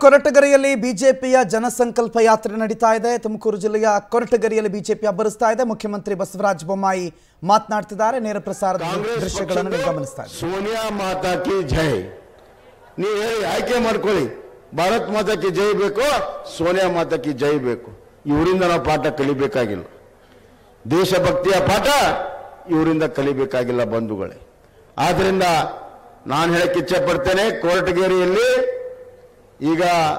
ಕೊರಟಗೆರೆಯಲ್ಲಿ ಬಿಜೆಪಿಯ ಜನಸಂಕಲ್ಪ ಯಾತ್ರೆ ನಡೀತಾ ಇದೆ ತುಮಕೂರು ಜಿಲ್ಲೆಯ ಕೊರಟಗೆರೆಯಲ್ಲಿ ಬಿಜೆಪಿ ಅಬ್ಬರಿಸ್ತಾ ಇದೆ ಮುಖ್ಯಮಂತ್ರಿ ಬಸವರಾಜ ಬೊಮ್ಮಾಯಿ ಮಾತನಾಡ್ತಿದ್ದಾರೆ ನೇರ ಪ್ರಸಾರದ ಕಾಂಗ್ರೆಸ್ ದೃಶ್ಯಗಳನ್ನು ನೀವು ಪಕ್ಷದ್ದು ಗಮನಿಸ್ತಾ ಇದ್ದೀವಿ ಸೋನಿಯಾ ಮಾತಾ ಕಿ ಜೈ ನೀವು ಹೇಳಿ ಆಯ್ಕೆ ಮಾಡ್ಕೊಳ್ಳಿ ಭಾರತ್ ಮಾತಾ ಕಿ ಜೈ ಬೇಕು ಸೋನಿಯಾ ಮಾತಾ ಕಿ ಜೈ ಬೇಕು ಇವರಿಂದ ನಾವು ಪಾಠ ಕಲಿಬೇಕಾಗಿಲ್ಲ ದೇಶಭಕ್ತಿಯ ಪಾಠ ಇವರಿಂದ ಕಲಿಬೇಕಾಗಿಲ್ಲ ಬಂಧುಗಳೇ ಆದ್ರಿಂದ ನಾನು ಹೇಳಕ್ಕೆ ಇಚ್ಛೆ ಪಡ್ತೇನೆ ಕೊರಟಗೆರೆಯಲ್ಲಿ ಈಗ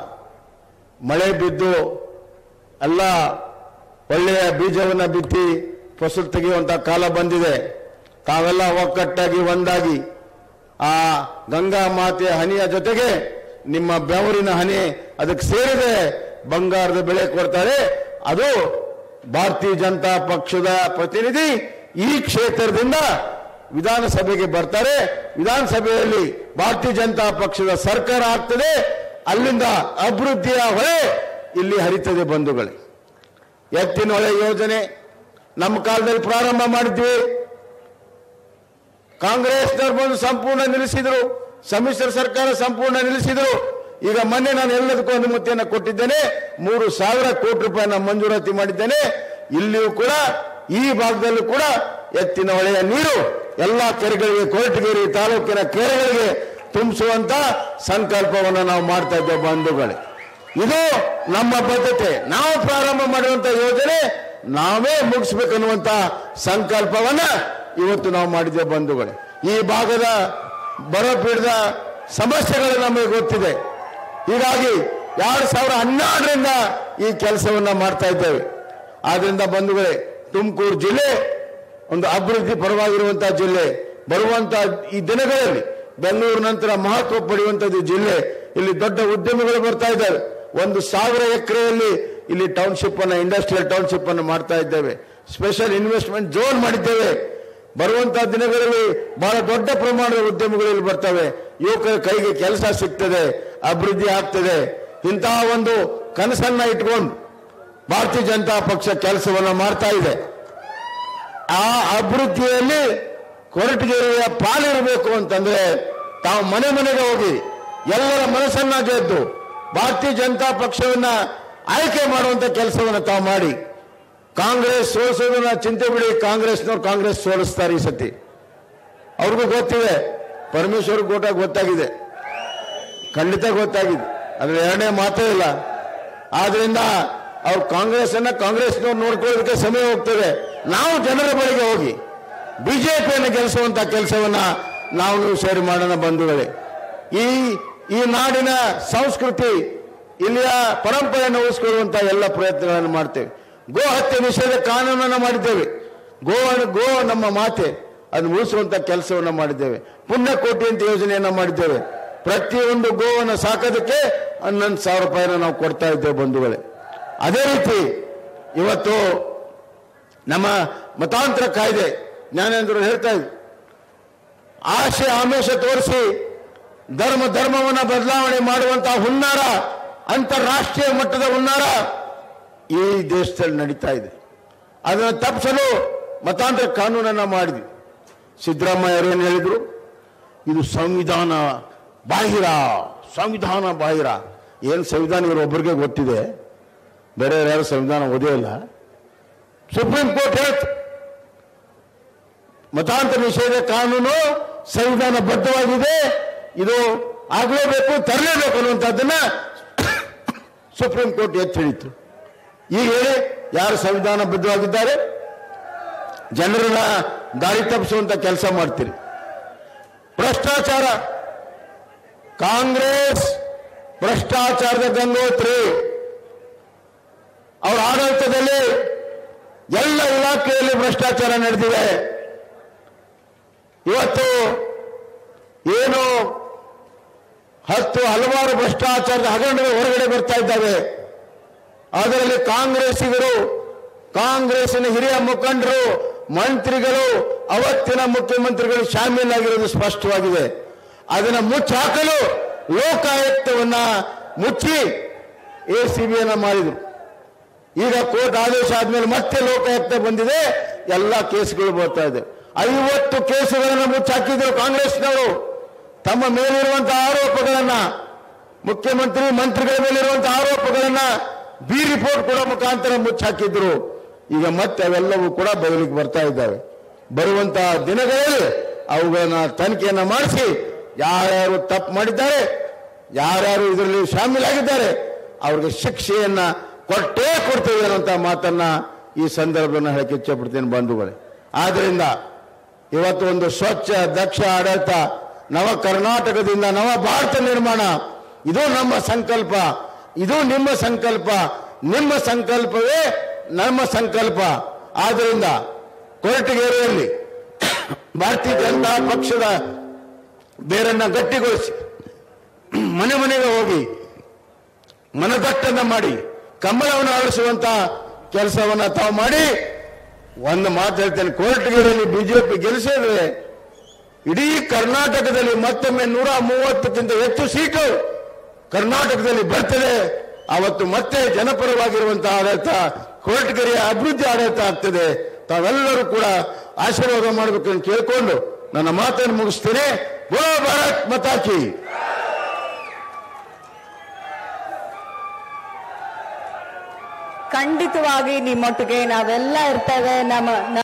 ಮಳೆ ಬಿದ್ದು ಎಲ್ಲ ಒಳ್ಳೆಯ ಬೀಜವನ್ನು ಬಿತ್ತಿ ಫಸಲು ತೆಗೆಯುವಂತ ಕಾಲ ಬಂದಿದೆ ತಾವೆಲ್ಲ ಒಕ್ಕಟ್ಟಾಗಿ ಒಂದಾಗಿ ಆ ಗಂಗಾ ಮಾತೆಯ ಹನಿಯ ಜೊತೆಗೆ ನಿಮ್ಮ ಬೆವರಿನ ಹನಿ ಅದಕ್ಕೆ ಸೇರಿದೆ ಬಂಗಾರದ ಬೆಳೆ ಕೊಡ್ತಾರೆ ಅದು ಭಾರತೀಯ ಜನತಾ ಪಕ್ಷದ ಪ್ರತಿನಿಧಿ ಈ ಕ್ಷೇತ್ರದಿಂದ ವಿಧಾನಸಭೆಗೆ ಬರ್ತಾರೆ ವಿಧಾನಸಭೆಯಲ್ಲಿ ಭಾರತೀಯ ಜನತಾ ಪಕ್ಷದ ಸರ್ಕಾರ ಆಗ್ತದೆ ಅಲ್ಲಿಂದ ಅಭಿವೃದ್ಧಿಯ ಹೊಳೆ ಇಲ್ಲಿ ಹರಿತದೆ ಬಂಧುಗಳೇ ಎತ್ತಿನ ಹೊಳೆ ಯೋಜನೆ ನಮ್ಮ ಕಾಲದಲ್ಲಿ ಪ್ರಾರಂಭ ಮಾಡಿದ್ವಿ ಕಾಂಗ್ರೆಸ್ನವ್ರು ಬಂದು ಸಂಪೂರ್ಣ ನಿಲ್ಲಿಸಿದ್ರು ಸಮ್ಮಿಶ್ರ ಸರ್ಕಾರ ಸಂಪೂರ್ಣ ನಿಲ್ಲಿಸಿದ್ರು ಈಗ ಮೊನ್ನೆ ನಾನು ಎಲ್ಲದಕ್ಕೂ ಅನುಮತಿಯನ್ನು ಕೊಟ್ಟಿದ್ದೇನೆ ಮೂರು ಸಾವಿರ ಕೋಟಿ ರೂಪಾಯಿನ ಮಂಜೂರಾತಿ ಮಾಡಿದ್ದೇನೆ ಇಲ್ಲಿಯೂ ಕೂಡ ಈ ಭಾಗದಲ್ಲೂ ಕೂಡ ಎತ್ತಿನ ಹೊಳೆಯ ನೀರು ಎಲ್ಲಾ ಕೆರೆಗಳಿಗೆ ಕೊರಟಗೆರೆ ತಾಲೂಕಿನ ಕೆರೆಗಳಿಗೆ ತುಂಬಿಸುವಂತ ಸಂಕಲ್ಪವನ್ನು ನಾವು ಮಾಡ್ತಾ ಇದ್ದೇವೆ ಬಂಧುಗಳೇ ಇದು ನಮ್ಮ ಬದ್ಧತೆ ನಾವು ಪ್ರಾರಂಭ ಮಾಡುವಂತ ಯೋಜನೆ ನಾವೇ ಮುಗಿಸ್ಬೇಕನ್ನುವಂತ ಸಂಕಲ್ಪವನ್ನ ಇವತ್ತು ನಾವು ಮಾಡಿದ್ದೇವೆ ಬಂಧುಗಳೇ ಈ ಭಾಗದ ಬರಪೀಡಿದ ಸಮಸ್ಯೆಗಳು ನಮಗೆ ಗೊತ್ತಿದೆ ಹೀಗಾಗಿ ಎರಡು ಸಾವಿರ ಹನ್ನೆರಡರಿಂದ ಈ ಕೆಲಸವನ್ನ ಮಾಡ್ತಾ ಇದ್ದೇವೆ ಆದ್ರಿಂದ ಬಂಧುಗಳೇ ತುಮಕೂರು ಜಿಲ್ಲೆ ಒಂದು ಅಭಿವೃದ್ಧಿ ಪರವಾಗಿರುವಂತಹ ಜಿಲ್ಲೆ ಬರುವಂತ ಈ ದಿನಗಳಲ್ಲಿ ಬೆಂಗಳೂರು ನಂತರ ಮಹತ್ವ ಪಡೆಯುವಂತದ್ದು ಜಿಲ್ಲೆ ಇಲ್ಲಿ ದೊಡ್ಡ ಉದ್ಯಮಿಗಳು ಬರ್ತಾ ಇದ್ದಾವೆ ಒಂದು ಸಾವಿರ ಎಕರೆಯಲ್ಲಿ ಇಲ್ಲಿ ಟೌನ್ಶಿಪ್ ಅನ್ನ ಇಂಡಸ್ಟ್ರಿಯಲ್ ಟೌನ್ಶಿಪ್ ಅನ್ನು ಮಾಡ್ತಾ ಇದ್ದೇವೆ ಸ್ಪೆಷಲ್ ಇನ್ವೆಸ್ಟ್ಮೆಂಟ್ ಝೋನ್ ಮಾಡಿದ್ದೇವೆ ಬರುವಂತಹ ದಿನಗಳಲ್ಲಿ ಬಹಳ ದೊಡ್ಡ ಪ್ರಮಾಣದ ಉದ್ಯಮಗಳು ಇಲ್ಲಿ ಬರ್ತವೆ ಯುವಕರ ಕೈಗೆ ಕೆಲಸ ಸಿಗ್ತದೆ ಅಭಿವೃದ್ಧಿ ಆಗ್ತದೆ ಇಂತಹ ಒಂದು ಕನಸನ್ನ ಇಟ್ಕೊಂಡು ಭಾರತೀಯ ಜನತಾ ಪಕ್ಷ ಕೆಲಸವನ್ನ ಮಾಡ್ತಾ ಇದೆ ಆ ಅಭಿವೃದ್ಧಿಯಲ್ಲಿ ಕೊರಟಗೆರೆಯ ಪಾಲಿರಬೇಕು ಅಂತಂದ್ರೆ ತಾವು ಮನೆ ಮನೆಗೆ ಹೋಗಿ ಎಲ್ಲರ ಮನಸ್ಸನ್ನ ಗೆದ್ದು ಭಾರತೀಯ ಜನತಾ ಪಕ್ಷವನ್ನ ಆಯ್ಕೆ ಮಾಡುವಂತ ಕೆಲಸವನ್ನ ತಾವು ಮಾಡಿ ಕಾಂಗ್ರೆಸ್ ಸೋಲಿಸೋದನ್ನ ಚಿಂತೆ ಬಿಡಿ ಕಾಂಗ್ರೆಸ್ನವ್ರು ಕಾಂಗ್ರೆಸ್ ಸೋಲಿಸ್ತಾರೆ ಈ ಸತಿ ಅವ್ರಿಗೂ ಗೊತ್ತಿದೆ ಪರಮೇಶ್ವರ್ ಗೋಟ ಗೊತ್ತಾಗಿದೆ ಖಂಡಿತ ಗೊತ್ತಾಗಿದೆ ಅದ್ರ ಎರಡನೇ ಮಾತೇ ಇಲ್ಲ ಆದ್ರಿಂದ ಅವ್ರು ಕಾಂಗ್ರೆಸ್ ಅನ್ನ ಕಾಂಗ್ರೆಸ್ನವ್ರು ನೋಡ್ಕೊಳ್ಳೋದಕ್ಕೆ ಸಮಯ ಹೋಗ್ತದೆ ನಾವು ಜನರ ಬಳಿಗೆ ಹೋಗಿ ಬಿಜೆಪಿಯನ್ನು ಗೆಲ್ಲಿಸುವಂತ ಕೆಲಸವನ್ನ ನಾವು ನೀವು ಸೇರಿ ಮಾಡೋಣ ಬಂಧುಗಳೇ ಈ ಈ ನಾಡಿನ ಸಂಸ್ಕೃತಿ ಇಲ್ಲಿಯ ಪರಂಪರೆಯನ್ನು ಉಳಿಸ್ಕೊಳ್ಳುವಂತ ಎಲ್ಲ ಪ್ರಯತ್ನಗಳನ್ನು ಮಾಡ್ತೇವೆ ಗೋ ಹತ್ಯೆ ನಿಷೇಧ ಕಾನೂನನ್ನು ಮಾಡಿದ್ದೇವೆ ಗೋ ಗೋ ನಮ್ಮ ಮಾತೆ ಅದನ್ನು ಉಳಿಸುವಂತ ಕೆಲಸವನ್ನ ಮಾಡಿದ್ದೇವೆ ಪುಣ್ಯಕೋಟಿ ಅಂತ ಯೋಜನೆಯನ್ನ ಮಾಡಿದ್ದೇವೆ ಪ್ರತಿಯೊಂದು ಗೋವನ್ನು ಸಾಕೋದಕ್ಕೆ ಹನ್ನೊಂದು ಸಾವಿರ ರೂಪಾಯಿನ ನಾವು ಕೊಡ್ತಾ ಇದ್ದೇವೆ ಬಂಧುಗಳೇ ಅದೇ ರೀತಿ ಇವತ್ತು ನಮ್ಮ ಮತಾಂತರ ಕಾಯ್ದೆ ಜ್ಞಾನೇಂದ್ರ ಹೇಳ್ತಾ ಇದ್ರು ಆಶೆ ಆಮೇಶ ತೋರಿಸಿ ಧರ್ಮ ಧರ್ಮವನ್ನ ಬದಲಾವಣೆ ಮಾಡುವಂತಹ ಹುನ್ನಾರ ಅಂತಾರಾಷ್ಟ್ರೀಯ ಮಟ್ಟದ ಹುನ್ನಾರ ಈ ದೇಶದಲ್ಲಿ ನಡೀತಾ ಇದೆ ಅದನ್ನು ತಪ್ಪಿಸಲು ಮತಾಂತರ ಕಾನೂನನ್ನ ಮಾಡಿದ್ವಿ ಸಿದ್ದರಾಮಯ್ಯ ಏನು ಹೇಳಿದ್ರು ಇದು ಸಂವಿಧಾನ ಬಾಹಿರ ಸಂವಿಧಾನ ಬಾಹಿರ ಏನು ಸಂವಿಧಾನ ಇವರು ಒಬ್ಬರಿಗೆ ಗೊತ್ತಿದೆ ಬೇರೆ ಯಾರು ಸಂವಿಧಾನ ಓದೇ ಇಲ್ಲ ಸುಪ್ರೀಂ ಕೋರ್ಟ್ ಹೇಳ್ತು ಮತಾಂತರ ನಿಷೇಧ ಕಾನೂನು ಸಂವಿಧಾನ ಬದ್ಧವಾಗಿದೆ ಇದು ಆಗಲೇಬೇಕು ತರಲೇಬೇಕು ಅನ್ನುವಂಥದ್ದನ್ನ ಸುಪ್ರೀಂ ಕೋರ್ಟ್ ಎತ್ತಿ ಹಿಡಿತು ಈಗ ಹೇಳಿ ಯಾರು ಸಂವಿಧಾನ ಬದ್ಧವಾಗಿದ್ದಾರೆ ಜನರನ್ನ ದಾರಿ ತಪ್ಪಿಸುವಂತ ಕೆಲಸ ಮಾಡ್ತೀರಿ ಭ್ರಷ್ಟಾಚಾರ ಕಾಂಗ್ರೆಸ್ ಭ್ರಷ್ಟಾಚಾರದ ಗಂಗೋತ್ರಿ ಅವರ ಆಡಳಿತದಲ್ಲಿ ಎಲ್ಲ ಇಲಾಖೆಯಲ್ಲಿ ಭ್ರಷ್ಟಾಚಾರ ನಡೆದಿದೆ ಇವತ್ತು ಏನು ಹತ್ತು ಹಲವಾರು ಭ್ರಷ್ಟಾಚಾರದ ಹಗರಣಗಳು ಹೊರಗಡೆ ಬರ್ತಾ ಇದ್ದಾವೆ ಅದರಲ್ಲಿ ಕಾಂಗ್ರೆಸ್ಸಿಗರು ಕಾಂಗ್ರೆಸ್ಸಿನ ಹಿರಿಯ ಮುಖಂಡರು ಮಂತ್ರಿಗಳು ಅವತ್ತಿನ ಮುಖ್ಯಮಂತ್ರಿಗಳು ಶಾಮೀಲಾಗಿರೋದು ಸ್ಪಷ್ಟವಾಗಿದೆ ಅದನ್ನು ಮುಚ್ಚಾಕಲು ಲೋಕಾಯುಕ್ತವನ್ನ ಮುಚ್ಚಿ ಎ ಸಿ ಬಿಯನ್ನ ಮಾಡಿದ್ರು ಈಗ ಕೋರ್ಟ್ ಆದೇಶ ಆದ್ಮೇಲೆ ಮತ್ತೆ ಲೋಕಾಯುಕ್ತ ಬಂದಿದೆ ಎಲ್ಲ ಕೇಸ್ಗಳು ಬರ್ತಾ ಇದೆ ಐವತ್ತು ಕೇಸುಗಳನ್ನು ಮುಚ್ಚಾಕಿದ್ರು ಕಾಂಗ್ರೆಸ್ನವರು ತಮ್ಮ ಮೇಲಿರುವಂತಹ ಆರೋಪಗಳನ್ನ ಮುಖ್ಯಮಂತ್ರಿ ಮಂತ್ರಿಗಳ ಮೇಲೆ ಇರುವಂತಹ ಆರೋಪಗಳನ್ನ ಬಿ ರಿಪೋರ್ಟ್ ಕೊಡೋ ಮುಖಾಂತರ ಮುಚ್ಚಾಕಿದ್ರು ಈಗ ಮತ್ತೆ ಅವೆಲ್ಲವೂ ಕೂಡ ಬದಲಿಗೆ ಬರ್ತಾ ಇದ್ದಾವೆ ಬರುವಂತಹ ದಿನಗಳಲ್ಲಿ ಅವುಗಳನ್ನ ತನಿಖೆಯನ್ನ ಮಾಡಿಸಿ ಯಾರ್ಯಾರು ತಪ್ಪು ಮಾಡಿದ್ದಾರೆ ಯಾರ್ಯಾರು ಇದರಲ್ಲಿ ಶಾಮೀಲಾಗಿದ್ದಾರೆ ಅವ್ರಿಗೆ ಶಿಕ್ಷೆಯನ್ನ ಕೊಟ್ಟೇ ಕೊಡ್ತೇವೆ ಅನ್ನೋಂಥ ಮಾತನ್ನ ಈ ಸಂದರ್ಭದಲ್ಲಿ ಹೇಳಕ್ಕೆ ಇಚ್ಛೆಪಡ್ತೇನೆ ಬಂಧುಗಳೇ ಆದ್ರಿಂದ ಇವತ್ತು ಒಂದು ಸ್ವಚ್ಛ ದಕ್ಷ ಆಡಳಿತ ನವ ಕರ್ನಾಟಕದಿಂದ ನವ ಭಾರತ ನಿರ್ಮಾಣ ಇದು ನಮ್ಮ ಸಂಕಲ್ಪ ಇದು ನಿಮ್ಮ ಸಂಕಲ್ಪ ನಿಮ್ಮ ಸಂಕಲ್ಪವೇ ನಮ್ಮ ಸಂಕಲ್ಪ ಆದ್ರಿಂದ ಕೊರಟಗೆರೆಯಲ್ಲಿ ಭಾರತೀಯ ಜನತಾ ಪಕ್ಷದ ಬೇರನ್ನ ಗಟ್ಟಿಗೊಳಿಸಿ ಮನೆ ಮನೆಗೆ ಹೋಗಿ ಮನದಟ್ಟನ್ನ ಮಾಡಿ ಕಮಲವನ್ನು ಅಳಿಸುವಂತ ಕೆಲಸವನ್ನ ತಾವು ಮಾಡಿ ಒಂದು ಮಾತು ಹೇಳ್ತೇನೆ ಕೋರ್ಟ್ಗಳಲ್ಲಿ ಬಿಜೆಪಿ ಗೆಲ್ಲಿಸಿದ್ರೆ ಇಡೀ ಕರ್ನಾಟಕದಲ್ಲಿ ಮತ್ತೊಮ್ಮೆ ನೂರ ಮೂವತ್ತಕ್ಕಿಂತ ಹೆಚ್ಚು ಸೀಟು ಕರ್ನಾಟಕದಲ್ಲಿ ಬರ್ತದೆ ಅವತ್ತು ಮತ್ತೆ ಜನಪರವಾಗಿರುವಂತಹ ಆಡಳಿತ ಕೋರ್ಟ್ಗೆರೆಯ ಅಭಿವೃದ್ಧಿ ಆಡಳಿತ ಆಗ್ತದೆ ತಾವೆಲ್ಲರೂ ಕೂಡ ಆಶೀರ್ವಾದ ಮಾಡಬೇಕು ಅಂತ ಕೇಳ್ಕೊಂಡು ನನ್ನ ಮಾತನ್ನು ಮುಗಿಸ್ತೇನೆ ಬೋಲೋ ಭಾರತ್ ಮತಾಕಿ ಖಂಡಿತವಾಗಿ ನಿಮ್ಮೊಟ್ಟಿಗೆ ನಾವೆಲ್ಲ ಇರ್ತೇವೆ ನಮ್ಮ ನ-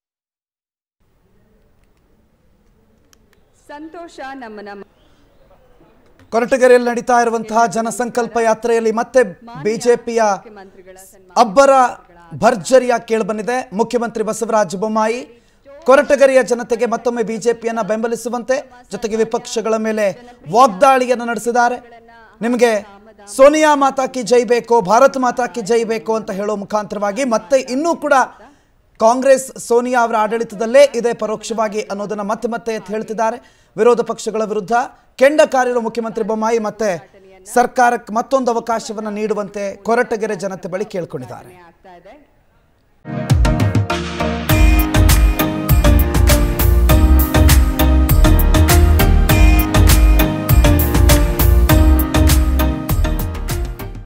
ಸಂತೋಷ ನಮ್ಮ ನಮ್ಮ ಕೊರಟಗೆರೆಯಲ್ಲಿ ನಡೀತಾ ಇರುವಂತಹ ಜನಸಂಕಲ್ಪ ಯಾತ್ರೆಯಲ್ಲಿ ಮತ್ತೆ ಬಿಜೆಪಿಯ ಮುಖ್ಯಮಂತ್ರಿಗಳ ಸನ್ಮಾನ ಅಬ್ಬರ ಭರ್ಜರಿಯ ಕೇಳಿಬಂದಿದೆ ಮುಖ್ಯಮಂತ್ರಿ ಬಸವರಾಜ ಬೊಮ್ಮಾಯಿ ಕೊರಟಗೆರೆಯ ಜನತೆಗೆ ಮತ್ತೊಮ್ಮೆ ಬಿಜೆಪಿಯನ್ನ ಬೆಂಬಲಿಸುವಂತೆ ಜೊತೆಗೆ ವಿಪಕ್ಷಗಳ ಮೇಲೆ ವಾಗ್ದಾಳಿಯನ್ನು ನಡೆಸಿದ್ದಾರೆ ನಿಮಗೆ ಸೋನಿಯಾ ಮಾತಾ ಕಿ ಜೈ ಬೇಕು ಭಾರತ್ ಮಾತಾ ಕಿ ಜೈ ಬೇಕು ಅಂತ ಹೇಳೋ ಮುಖಾಂತರವಾಗಿ ಮತ್ತೆ ಇನ್ನೂ ಕೂಡ ಕಾಂಗ್ರೆಸ್ ಸೋನಿಯಾ ಅವರ ಆಡಳಿತದಲ್ಲೇ ಇದೆ ಪರೋಕ್ಷವಾಗಿ ಅನ್ನೋದನ್ನ ಮತ್ತೆ ಮತ್ತೆ ಎತ್ತಿ ಹೇಳ್ತಿದ್ದಾರೆ ವಿರೋಧ ಪಕ್ಷಗಳ ವಿರುದ್ಧ ಕೆಂಡ ಕಾರಿರೋ ಮುಖ್ಯಮಂತ್ರಿ ಬೊಮ್ಮಾಯಿ ಮತ್ತೆ ಸರ್ಕಾರಕ್ಕೆ ಮತ್ತೊಂದು ಅವಕಾಶವನ್ನು ನೀಡುವಂತೆ ಕೊರಟಗೆರೆ ಜನತೆ ಬಳಿ ಕೇಳ್ಕೊಂಡಿದ್ದಾರೆ ಆಗ್ತಾ ಇದೆ